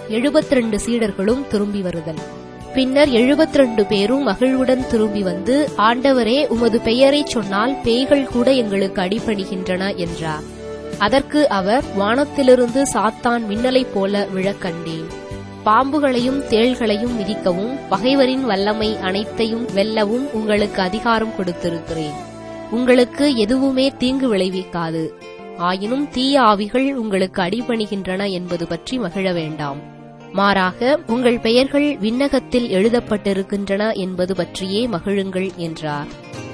எழுபத்திரண்டு சீடர்களும் திரும்பி வருதல் பின்னர் எழுபத்திரண்டு பேரும் மகிழ்வுடன் திரும்பி வந்து ஆண்டவரே உமது பெயரைச் சொன்னால் பேய்கள் கூட எங்களுக்கு அடிபணிகின்றன என்றார் அதற்கு அவர் வானத்திலிருந்து சாத்தான் மின்னலைப் போல விழக்கண்டேன் பாம்புகளையும் தேள்களையும் மிதிக்கவும் பகைவரின் வல்லமை அனைத்தையும் வெல்லவும் உங்களுக்கு அதிகாரம் கொடுத்திருக்கிறேன் உங்களுக்கு எதுவுமே தீங்கு விளைவிக்காது ஆயினும் தீய ஆவிகள் உங்களுக்கு அடிபணிகின்றன என்பது பற்றி மகிழ வேண்டாம் மாறாக உங்கள் பெயர்கள் விண்ணகத்தில் எழுதப்பட்டிருக்கின்றன என்பது பற்றியே மகிழுங்கள் என்றார்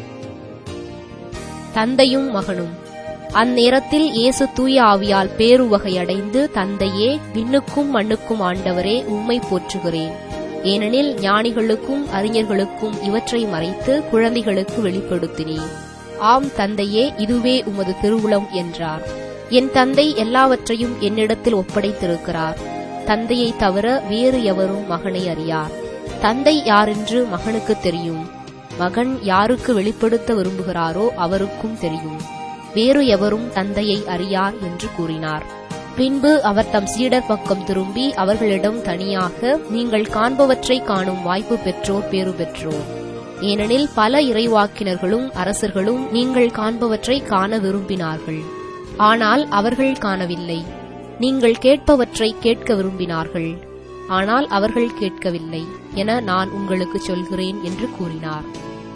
தந்தையும் மகனும் அந்நேரத்தில் இயேசு தூய ஆவியால் பேருவகையடைந்து தந்தையே விண்ணுக்கும் மண்ணுக்கும் ஆண்டவரே உம்மை போற்றுகிறேன் ஏனெனில் ஞானிகளுக்கும் அறிஞர்களுக்கும் இவற்றை மறைத்து குழந்தைகளுக்கு வெளிப்படுத்தினேன் ஆம் தந்தையே இதுவே உமது திருவுளம் என்றார் என் தந்தை எல்லாவற்றையும் என்னிடத்தில் ஒப்படைத்திருக்கிறார் தந்தையை தவிர வேறு எவரும் மகனை அறியார் தந்தை யாரென்று மகனுக்கு தெரியும் மகன் யாருக்கு வெளிப்படுத்த விரும்புகிறாரோ அவருக்கும் தெரியும் வேறு எவரும் தந்தையை அறியார் என்று கூறினார் பின்பு அவர் தம் சீடர் பக்கம் திரும்பி அவர்களிடம் தனியாக நீங்கள் காண்பவற்றை காணும் வாய்ப்பு பெற்றோர் பேறு பெற்றோர் ஏனெனில் பல இறைவாக்கினர்களும் அரசர்களும் நீங்கள் காண்பவற்றை காண விரும்பினார்கள் ஆனால் அவர்கள் காணவில்லை நீங்கள் கேட்பவற்றை கேட்க விரும்பினார்கள் ஆனால் அவர்கள் கேட்கவில்லை என நான் உங்களுக்கு சொல்கிறேன் என்று கூறினார்